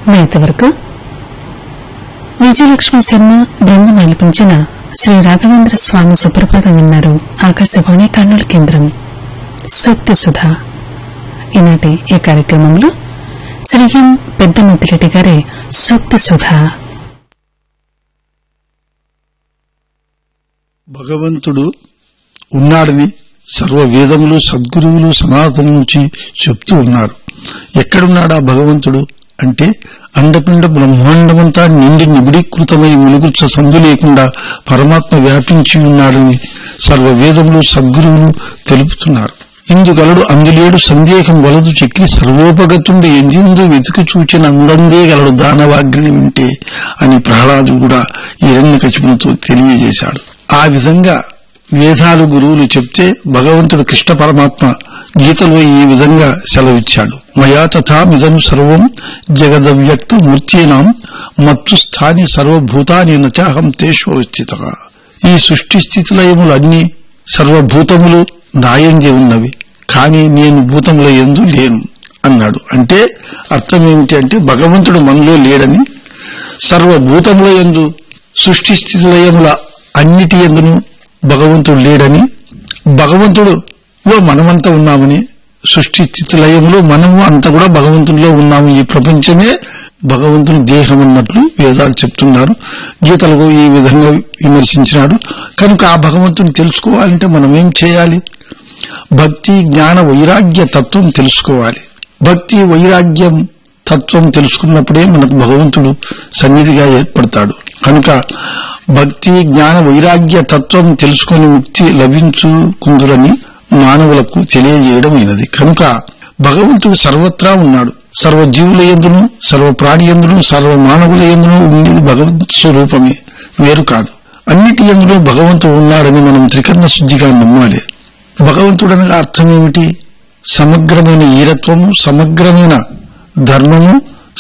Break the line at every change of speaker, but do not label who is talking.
ఇంతవరకు విజయలక్ష్మి శర్మ బృందం ఆలపించిన శ్రీ రాఘవేంద్ర స్వామి సుప్రభాతం విన్నారు ఆకాశవాణి కర్నూలు కేంద్రం సూక్తి సుధా ఈనాటి ఈ కార్యక్రమంలో శ్రీ ఎం పెద్దమతిరెడ్డి గారి సూక్తి సుధా
భగవంతుడు ఉన్నాడని సర్వ వేదములు సద్గురువులు సనాతనం నుంచి చెప్తూ ఉన్నారు ఎక్కడున్నాడా భగవంతుడు అంటే అండపిండ బ్రహ్మాండమంతా నిండి నిబిడీకృతమై ములుగుచ్చ సందు లేకుండా పరమాత్మ వ్యాపించి ఉన్నాడని సర్వ వేదములు సద్గురువులు తెలుపుతున్నారు ఇందుగలడు అందులేడు సందేహం వలదు చెక్కి సర్వోపగతుండి ఎందెందు వెతికి చూచిన అందందే గలడు దానవాగ్ని వింటే అని ప్రహ్లాదుడు కూడా హిరణ్యకశిపునితో తెలియజేశాడు ఆ విధంగా వేదాలు గురువులు చెప్తే భగవంతుడు కృష్ణ పరమాత్మ గీతలో ఈ విధంగా సెలవిచ్చాడు మయా తథామిదం సర్వం జగదవ్యక్త మూర్తీనాం మత్తు స్థాని సర్వభూతాని నచాహం తేష్వస్థిత ఈ సృష్టి స్థితిలయములు అన్ని సర్వభూతములు నాయందే ఉన్నవి కానీ నేను భూతముల ఎందు లేను అన్నాడు అంటే అర్థం ఏమిటి అంటే భగవంతుడు మనలో లేడని సర్వభూతముల ఎందు సృష్టి స్థితిలయముల అన్నిటి ఎందును భగవంతుడు లేడని భగవంతుడులో మనమంతా ఉన్నామని సృష్టి స్థితి లయములో మనము అంతా కూడా భగవంతుడిలో ఉన్నాము ఈ ప్రపంచమే భగవంతుని దేహం అన్నట్లు వేదాలు చెప్తున్నారు గీతలకు ఈ విధంగా విమర్శించినాడు కనుక ఆ భగవంతుని తెలుసుకోవాలంటే మనం ఏం చేయాలి భక్తి జ్ఞాన వైరాగ్య తత్వం తెలుసుకోవాలి భక్తి వైరాగ్యం తత్వం తెలుసుకున్నప్పుడే మనకు భగవంతుడు సన్నిధిగా ఏర్పడతాడు కనుక భక్తి జ్ఞాన వైరాగ్య తత్వం తెలుసుకొని ముక్తి లభించుకుందురని మానవులకు తెలియజేయడం అయినది కనుక భగవంతుడు సర్వత్రా ఉన్నాడు సర్వ జీవుల ఎందును సర్వ ప్రాణి ఎందును సర్వ మానవుల ఎందును ఉండేది భగవంతు స్వరూపమే వేరు కాదు అన్నిటి ఎందులో భగవంతుడు ఉన్నాడని మనం త్రికరణ శుద్ధిగా నమ్మాలి భగవంతుడనగా అర్థం ఏమిటి సమగ్రమైన ఈరత్వము సమగ్రమైన ధర్మము